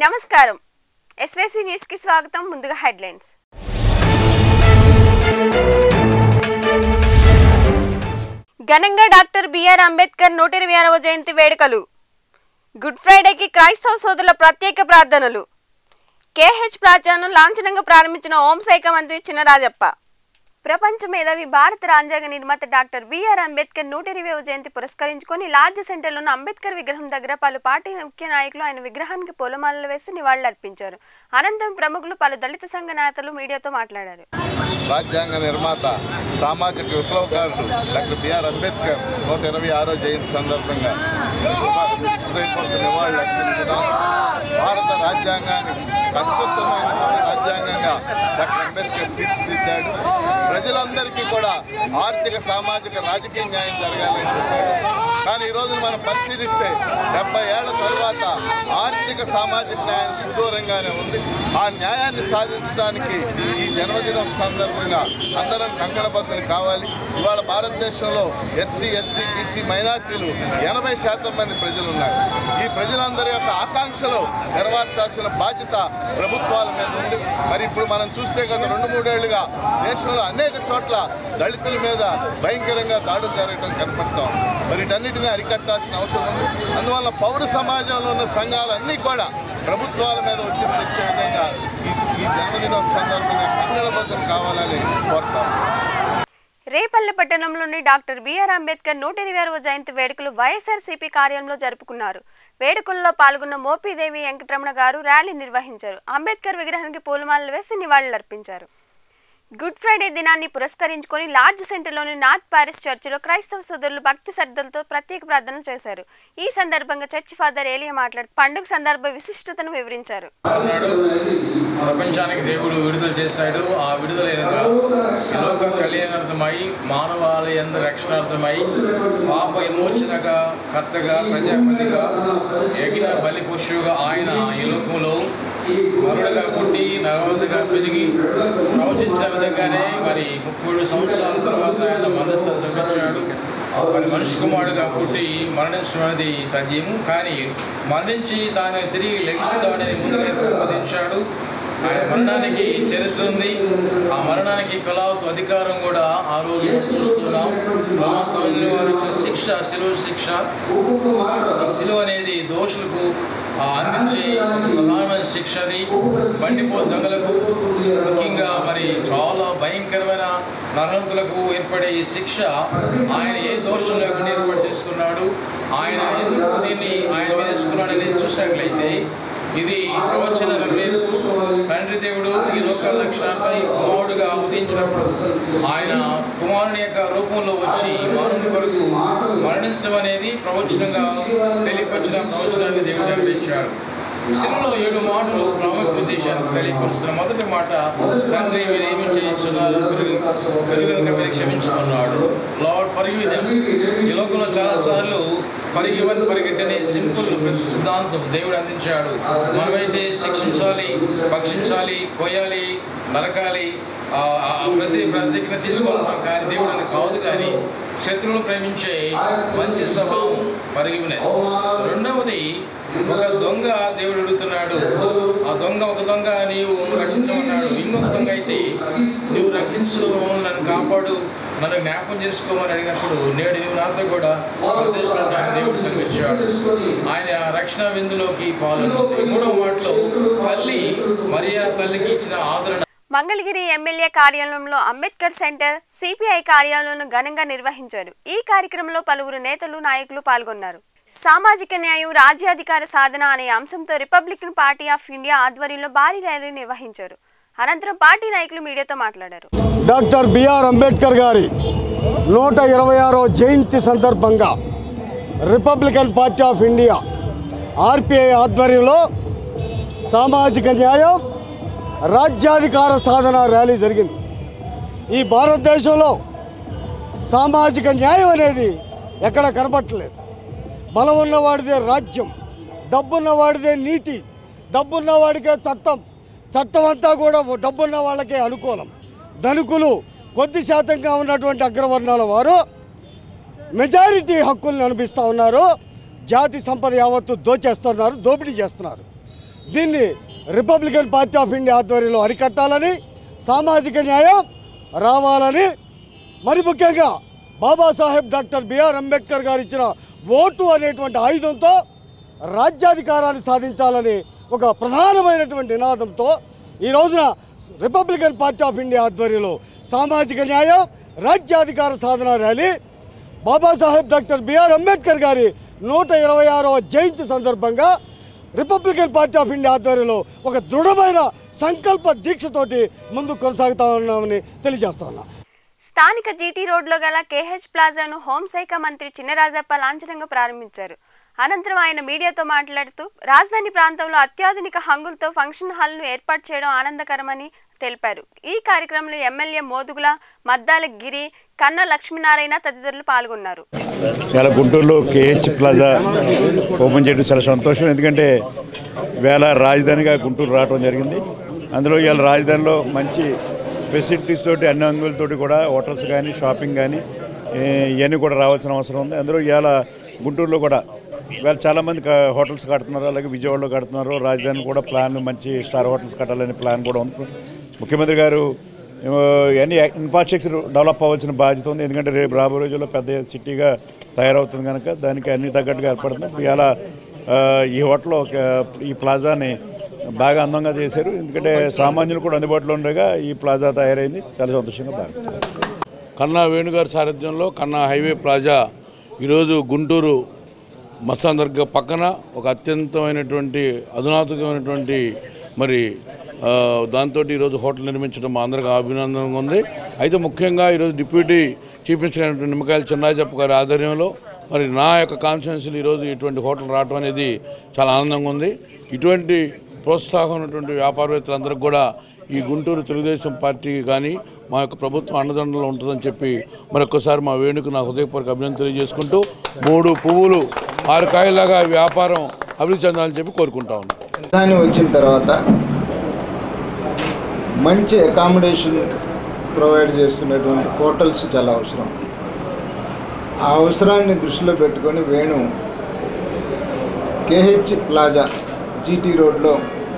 నమస్కారం ఎస్వేసి న్యూస్ కి స్వాగతం ముందుగా హెడ్లైన్స్ ఘనంగా డాక్టర్ బిఆర్ అంబేద్కర్ నూట ఇరవై ఆరవ జయంతి వేడుకలు గుడ్ ఫ్రైడేకి క్రైస్తవ సోదరుల ప్రత్యేక ప్రార్థనలు కేహెచ్ ప్రాచాను లాంఛనంగా ప్రారంభించిన హోంశాఖ మంత్రి చినరాజప్ప ప్రపంచ మేధావి భారత రాజ్యాంగ నిర్మాత డాక్టర్ బిఆర్ అంబేద్కర్ నూట ఇరవై జయంతి పురస్కరించుకొని లార్జ్ సెంటర్లోని అంబేద్కర్ విగ్రహం దగ్గర పలు పార్టీ ముఖ్య నాయకులు ఆయన విగ్రహానికి పూలమాలలు వేసి నివాళులర్పించారు అనంతరం ప్రముఖులు పలు దళిత సంఘ నేతలు మీడియాతో మాట్లాడారు రాజ్యాంగ నిర్మాత సామాజిక విప్లవకారుడు డాక్టర్ బిఆర్ అంబేద్కర్ నూట ఇరవై ఆరో జయంతి సందర్భంగా హృదయపూర్వక నివాళులు అర్పిస్తున్నాం భారత రాజ్యాంగాన్ని అత్యుత్తమైన రాజ్యాంగంగా డాక్టర్ అంబేద్కర్ తీర్చిదిద్దాడు ప్రజలందరికీ కూడా ఆర్థిక సామాజిక రాజకీయ న్యాయం జరగాలని చెప్పాడు కానీ ఈ రోజున మనం పరిశీలిస్తే డెబ్బై ఏళ్ల తర్వాత ఆర్థిక సామాజిక న్యాయం సుదూరంగానే ఉంది ఆ న్యాయాన్ని సాధించడానికి ఈ జన్మదినం సందర్భంగా అందరం కంకణబద్ధులు కావాలి ఇవాళ భారతదేశంలో ఎస్సీ ఎస్టీ బీసీ మైనార్టీలు ఎనభై శాతం మంది ప్రజలు ఉన్నారు ఈ ప్రజలందరి యొక్క ఆకాంక్షలు నెరవేర్చాల్సిన బాధ్యత ప్రభుత్వాల మీద ఉంది మరి ఇప్పుడు మనం చూస్తే గత రెండు మూడేళ్లుగా దేశంలో అనేక చోట్ల దళితుల మీద భయంకరంగా దాడులు జరగడం కనపడతాం మరి వీటన్నిటిని అరికట్టాల్సిన అవసరం ఉంది అందువల్ల పౌర సమాజంలో ఉన్న సంఘాలన్నీ కూడా ప్రభుత్వాల మీద ఒత్తిడి తెచ్చే విధంగా ఈ ఈ జన్మదినం సందర్భంగా కంగళబద్ధం కావాలని కోరుతాం రేపల్లె పట్టణంలోని డాక్టర్ బిఆర్ అంబేద్కర్ నూట ఇరవై ఆరవ జయంతి వేడుకలు వైఎస్ఆర్సీపీ కార్యాలయంలో జరుపుకున్నారు వేడుకల్లో పాల్గొన్న మోపిదేవి వెంకటరమణ గారు ర్యాలీ నిర్వహించారు అంబేద్కర్ విగ్రహానికి పూలమాలలు వేసి నివాళులర్పించారు గుడ్ ఫ్రైడే దినాన్ని పురస్కరించుకొని లార్జ్ సెంటర్లోని నార్త్ పారిస్ చర్చిలో క్రైస్తవ సోదరులు భక్తి శ్రద్ధలతో ప్రత్యేక ప్రార్థనలు చేశారు ఈ సందర్భంగా చర్చి ఫాదర్ ఏలియా మాట్లాడుతూ పండుగ సందర్భ విశిష్టతను వివరించారు అన్నాడు ప్రపంచానికి దేవుడు విడుదల చేశాడు ఆ విడుదల ఎనగా ఈ లోక కళ్యాణార్థమై మానవాళి ఎందు రక్షణార్థమై పాప విమోచనగా కర్తగా ప్రజాపతిగా ఎగిన బలి పశువుగా ఆయన ఈ లోకంలో నరుడుగా పుట్టి నరవదిగా పెరిగి ప్రవచించిన విధంగానే మరి ముప్పై సంవత్సరాల తర్వాత ఆయన మనస్థలు చూపించాడు మరి మనిషి కుమారుడుగా పుట్టి మరణించడం అనేది తథ్యము కానీ మరణించి తాను తిరిగి లెగిస్తాడని ముందుగా ప్రబోధించాడు ఆయన మరణానికి చరిత్ర ఉంది ఆ మరణానికి కళావతు అధికారం కూడా ఆ రోజు చూస్తున్నాం ఆ సమయంలో వారు ఇచ్చిన శిక్ష శిలువ శిక్ష ఈ శిలువ అనేది దోషులకు ఆ, అందించే ఒక ప్రధానమైన శిక్ష అది బండిపో దొంగలకు ముఖ్యంగా మరి చాలా భయంకరమైన నరహంతులకు ఏర్పడే ఈ శిక్ష ఆయన ఏ దోషం లేకుండా ఏర్పాటు చేసుకున్నాడు ఆయన ఎందుకు దీన్ని ఆయన మీద వేసుకున్నాడు అనేది చూసినట్లయితే ఇది ప్రవచన నెరవేర్పు తండ్రి దేవుడు ఈ లోక లక్ష్యాలపై కుమారుడుగా ఉదయించినప్పుడు ఆయన కుమారుని యొక్క రూపంలో వచ్చి మానవుని కొరకు మరణించడం అనేది ప్రవచనంగా తెలియపరిచిన ప్రవచనాన్ని దేవుడు నెరవేర్చాడు సినిమాలో ఏడు మాటలు ప్రాముఖ్య ఉద్దేశాన్ని తెలియపరుస్తున్న మొదటి మాట తండ్రి మీరు ఏమి చేయించున్నారు పెరుగు మీరు క్షమించుకున్నాడు లార్డ్ ఫర్ ఈ లోకంలో చాలాసార్లు ఫరిగివన్ ఫరిగెట్ అనే సింపుల్ సిద్ధాంతం దేవుడు అందించాడు మనమైతే శిక్షించాలి భక్షించాలి కొయ్యాలి నరకాలి ఆ, ఆ, ప్రతి ప్రతిజ్ఞ తీసుకోవాలన్నాం కానీ దేవుడు అని కాదు కానీ శత్రువులు ప్రేమించే మంచి స్వభావం పరిగినెస్ రెండవది ఒక దొంగ దేవుడు అడుగుతున్నాడు ఆ దొంగ ఒక దొంగ నీవు రక్షించమన్నాడు ఇంకొక దొంగ అయితే నువ్వు రక్షించు నన్ను కాపాడు నన్ను జ్ఞాపం చేసుకోమని అడిగినప్పుడు నేడు నువ్వు నాతో కూడా పరదేశంలో నాకు దేవుడు సంగించాడు ఆయన రక్షణ విందులోకి పాల్గొంది మూడవ మాటలో తల్లి మరియా తల్లికి ఇచ్చిన ఆదరణ మంగళగిరి ఎమ్మెల్యే కార్యాలయంలో అంబేద్కర్ సెంటర్ సిపిఐ కార్యాలయంను ఘనంగా నిర్వహించారు ఈ కార్యక్రమంలో పలువురు నేతలు నాయకులు పాల్గొన్నారు సామాజిక న్యాయం రాజ్యాధికార సాధన అనే అంశంతో రిపబ్లికన్ పార్టీ ఆఫ్ ఇండియా ఆధ్వర్యంలో భారీ ర్యాలీ నిర్వహించారు అనంతరం పార్టీ నాయకులు మీడియాతో మాట్లాడారు డాక్టర్ బిఆర్ అంబేద్కర్ గారి నూట ఇరవై ఆరో జయంతి సందర్భంగా Republican party of India RPI ఆధ్వర్యంలో సామాజిక న్యాయం రాజ్యాధికార సాధన ర్యాలీ జరిగింది ఈ భారతదేశంలో సామాజిక న్యాయం అనేది ఎక్కడ కనపట్టలేదు బలం ఉన్నవాడిదే రాజ్యం డబ్బున్నవాడిదే నీతి డబ్బున్నవాడికే చట్టం చట్టం అంతా కూడా డబ్బున్న వాళ్ళకే అనుకూలం ధనికులు కొద్ది శాతంగా ఉన్నటువంటి అగ్రవర్ణాల వారు మెజారిటీ హక్కుల్ని అనిపిస్తూ ఉన్నారు జాతి సంపద యావత్తు దోచేస్తున్నారు దోపిడీ చేస్తున్నారు దీన్ని రిపబ్లికన్ పార్టీ ఆఫ్ ఇండియా ఆధ్వర్యంలో అరికట్టాలని సామాజిక న్యాయం రావాలని మరి ముఖ్యంగా బాబాసాహెబ్ డాక్టర్ బిఆర్ అంబేద్కర్ గారు ఇచ్చిన ఓటు అనేటువంటి ఆయుధంతో రాజ్యాధికారాన్ని సాధించాలని ఒక ప్రధానమైనటువంటి నినాదంతో ఈ రోజున రిపబ్లికన్ పార్టీ ఆఫ్ ఇండియా ఆధ్వర్యంలో సామాజిక న్యాయం రాజ్యాధికార సాధన rally Babasaheb doctor B R Ambedkar గారి నూట ఇరవై ఆరవ జయంతి సందర్భంగా రిపబ్లికన్ పార్టీ ఆఫ్ ఇండియా ఆధ్వర్యంలో ఒక దృఢమైన సంకల్ప దీక్షతోటి ముందుకు కొనసాగుతా ఉన్నామని తెలియజేస్తా ఉన్నా స్థానిక జీటీ రోడ్లో గల కేహెచ్ ప్లాజాను హోంశాఖ మంత్రి చినరాజప్ప లాంఛనంగా ప్రారంభించారు అనంతరం ఆయన మీడియాతో మాట్లాడుతూ రాజధాని ప్రాంతంలో అత్యాధునిక హంగులతో ఫంక్షన్ హాల్ను ఏర్పాటు చేయడం ఆనందకరమని తెలిపారు ఈ కార్యక్రమంలో ఎమ్మెల్యే మోదుగుల మద్దాల గిరి కన్న లక్ష్మీనారాయణ తదితరులు పాల్గొన్నారు చాలా గుంటూరులో కేహెచ్ ప్లాజా ఓపెన్ చేయడం చాలా సంతోషం ఎందుకంటే వేళ రాజధానిగా గుంటూరు రావడం జరిగింది అందులో ఇవాళ రాజధానిలో మంచి ఫెసిలిటీస్ తోటి అన్ని అంగులతోటి కూడా హోటల్స్ కానీ షాపింగ్ కానీ ఏ, ఇవన్నీ కూడా రావాల్సిన అవసరం ఉంది అందులో ఇవాళ గుంటూరులో కూడా ఇవాళ చాలామంది క- హోటల్స్ కడుతున్నారు అలాగే విజయవాడలో కడుతున్నారు రాజధాని కూడా ప్లాన్ మంచి స్టార్ హోటల్స్ కట్టాలనే ప్లాన్ కూడా ఉంది ముఖ్యమంత్రి గారు అన్ని ఇన్ఫ్రాస్ట్రక్చర్ డెవలప్ అవ్వాల్సిన బాధ్యత ఉంది ఎందుకంటే రేపు రాబోయే రోజుల్లో పెద్ద సిటీగా తయారవుతుంది కనుక దానికి అన్ని తగ్గట్టుగా ఏర్పడుతుంది ఇలా ఆ, ఈ హోటల్ ఒక- ఈ ప్లాజాని బాగా అందంగా చేశారు ఎందుకంటే సామాన్యులు కూడా అందుబాటులో ఉండగా ఈ ప్లాజా తయారైంది చాలా సంతోషంగా బాగా కన్నా వేణుగారి సారథ్యంలో కన్నా హైవే ప్లాజా ఈరోజు గుంటూరు మస్తాన్ దర్గా పక్కన ఒక అత్యంతమైనటువంటి అధునాతకమైనటువంటి మరి ఆ, దాంతో ఈరోజు హోటల్ నిర్మించడం మా అందరికీ అభినందనంగా ఉంది అయితే ముఖ్యంగా ఈరోజు డిప్యూటీ చీఫ్ మినిస్టర్ అయినటువంటి నిమ్మకాయల చిన్నాజప్ప గారి ఆధ్వర్యంలో మరి నా యొక్క కాన్స్టిట్యున్సీలో ఈరోజు ఇటువంటి హోటల్ రావడం అనేది చాలా ఆనందంగా ఉంది ఇటువంటి ప్రోత్సాహం ఉన్నటువంటి వ్యాపారవేత్తలందరికీ కూడా ఈ గుంటూరు తెలుగుదేశం పార్టీ కానీ మా యొక్క ప్రభుత్వం అండదండలో ఉంటుందని చెప్పి మరొకసారి మా వేణుకు నా హృదయపూర్వక అభినందన తెలియజేసుకుంటూ మూడు పువ్వులు ఆరు కాయలాగా ఈ వ్యాపారం అభివృద్ధి చెందాలని చెప్పి కోరుకుంటా ఉన్నాను రాజధాని వచ్చిన తర్వాత మంచి అకామిడేషన్ ప్రొవైడ్ చేస్తున్నటువంటి హోటల్స్ చాలా అవసరం ఆ అవసరాన్ని దృష్టిలో పెట్టుకొని వేణు కేహెచ్ ప్లాజా జీటీ రోడ్లో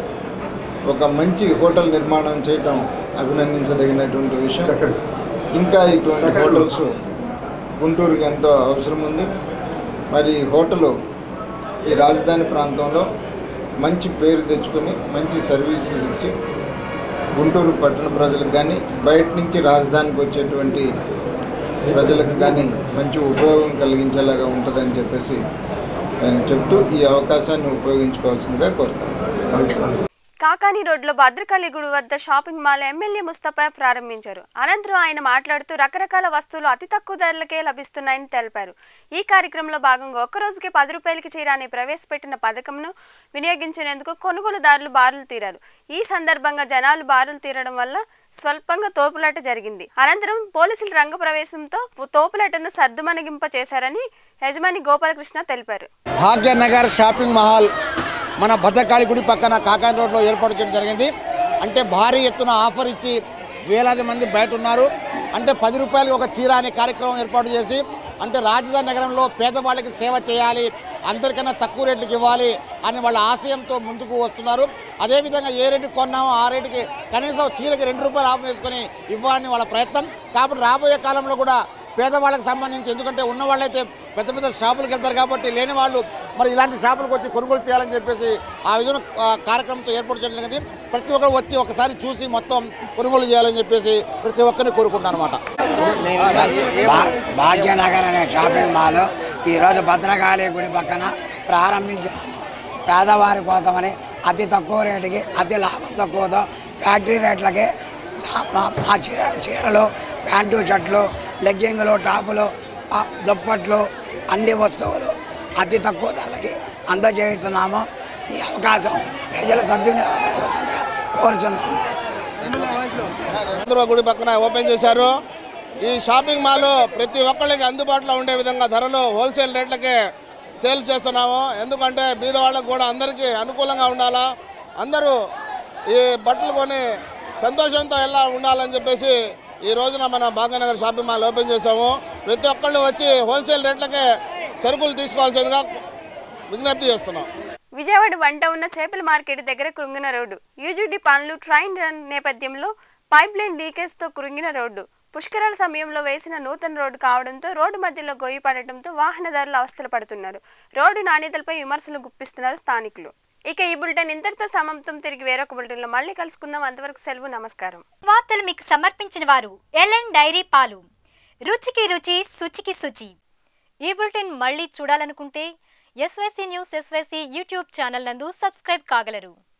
ఒక మంచి హోటల్ నిర్మాణం చేయటం అభినందించదగినటువంటి విషయం ఇంకా ఇటువంటి హోటల్స్ గుంటూరుకి ఎంతో అవసరం ఉంది మరి ఈ హోటలు ఈ రాజధాని ప్రాంతంలో మంచి పేరు తెచ్చుకొని మంచి సర్వీసెస్ ఇచ్చి గుంటూరు పట్టణ ప్రజలకు కానీ బయట నుంచి రాజధానికి వచ్చేటువంటి ప్రజలకు కానీ మంచి ఉపయోగం కలిగించేలాగా ఉంటుందని చెప్పేసి నేను చెప్తూ ఈ అవకాశాన్ని ఉపయోగించుకోవాల్సిందిగా కోరుతాను కాకాని రోడ్లో భద్రకాళి గుడి వద్ద షాపింగ్ మాల్ ఎమ్మెల్యే ముస్తఫా ప్రారంభించారు అనంతరం ఆయన మాట్లాడుతూ రకరకాల వస్తువులు అతి తక్కువ ధరలకే లభిస్తున్నాయని తెలిపారు ఈ కార్యక్రమంలో భాగంగా ఒక్క రోజుకి పది రూపాయలకి చీర అనే ప్రవేశపెట్టిన పథకంను వినియోగించేందుకు కొనుగోలుదారులు బారులు తీరారు ఈ సందర్భంగా జనాలు బారులు తీరడం వల్ల స్వల్పంగా తోపులాట జరిగింది అనంతరం పోలీసుల రంగ ప్రవేశంతో తోపులాటను సర్దుమణగింప చేశారని యజమాని గోపాలకృష్ణ తెలిపారు భాగ్యనగర్ షాపింగ్ మహాల్ మన భద్రకాళి గుడి పక్కన కాకాని రోడ్లో ఏర్పాటు చేయడం జరిగింది అంటే భారీ ఎత్తున ఆఫర్ ఇచ్చి వేలాది మంది బయట ఉన్నారు అంటే పది రూపాయలకి ఒక చీర అనే కార్యక్రమం ఏర్పాటు చేసి అంటే రాజధాని నగరంలో పేదవాళ్ళకి సేవ చేయాలి అందరికన్నా తక్కువ రేట్లకు ఇవ్వాలి అని వాళ్ళ ఆశయంతో ముందుకు వస్తున్నారు అదేవిధంగా ఏ రేటుకి కొన్నామో ఆ రేటుకి కనీసం చీరకి రెండు రూపాయలు ఆఫ్ వేసుకొని ఇవ్వాలని వాళ్ళ ప్రయత్నం కాబట్టి రాబోయే కాలంలో కూడా పేదవాళ్ళకి సంబంధించి ఎందుకంటే ఉన్న వాళ్ళైతే పెద్ద పెద్ద షాపులకు వెళ్తారు కాబట్టి లేని వాళ్ళు మరి ఇలాంటి షాపులకు వచ్చి కొనుగోలు చేయాలని చెప్పేసి ఆ విధంగా ఆ, కార్యక్రమంతో ఏర్పాటు చేయడం జరిగింది ప్రతి ఒక్కరు వచ్చి ఒకసారి చూసి మొత్తం కొనుగోలు చేయాలని చెప్పేసి ప్రతి ఒక్కరిని కోరుకుంటున్నాను అనమాట భా- భాగ్యనగర్ అనే షాపింగ్ మాల్ ఈరోజు భద్రకాళి గుడి పక్కన ప్రారంభించాము పేదవారి కోసమని అతి తక్కువ రేటుకి అతి లాభం తక్కువతో ఫ్యాక్టరీ రేట్లకి చా- మా- మా చీర- చీరలు ప్యాంటు షర్ట్లు లెగ్గింగులు టాపులు ఆ, దుప్పట్లు అన్ని వస్తువులు అతి తక్కువ ధరలకి అందజేస్తున్నాము ఈ అవకాశం ప్రజల సద్వినియోగం కోరుచున్నాము చంద్రబాబు గుడి పక్కన ఓపెన్ చేశారు ఈ షాపింగ్ మాల్ ప్రతి ఒక్కళ్ళకి అందుబాటులో ఉండే విధంగా ధరలు హోల్సేల్ రేట్లకే సేల్స్ చేస్తున్నాము ఎందుకంటే బీద వాళ్ళకు కూడా అందరికీ అనుకూలంగా ఉండాలా అందరూ ఈ బట్టలు కొని సంతోషంతో ఎలా ఉండాలని చెప్పేసి ఈ రోజున మన భాగ్యనగర్ షాపింగ్ మాల్ ఓపెన్ చేసాము ప్రతి ఒక్కళ్ళు వచ్చి హోల్సేల్ రేట్లకే సరుకులు తీసుకోవాల్సిందిగా విజ్ఞప్తి చేస్తున్నాం విజయవాడ వంట ఉన్న చేపల మార్కెట్ దగ్గర కృంగిన రోడ్డు యూజీడీ పనులు ట్రైన్ రన్ నేపథ్యంలో పైప్ లైన్ లీకేజ్తో కృంగిన రోడ్డు పుష్కరాల సమయంలో వేసిన నూతన రోడ్డు కావడంతో రోడ్డు మధ్యలో గొయ్యి పడటంతో వాహనదారులు అవస్థలు పడుతున్నారు రోడ్డు నాణ్యతలపై విమర్శలు గుప్పిస్తున్నారు స్థానికులు ఇక ఈ బులెటిన్ ఇంతటితో సమాప్తం తిరిగి వేరొక బులెటిన్లో మళ్ళీ కలుసుకుందాం అంతవరకు సెలవు నమస్కారం వార్తలు మీకు సమర్పించిన వారు ఎల్ఎన్ డైరీ పాలు రుచికి రుచి శుచికి శుచి ఈ బులెటిన్ మళ్ళీ చూడాలనుకుంటే SYC news SYC YouTube channel నందు సబ్స్క్రైబ్ కాగలరు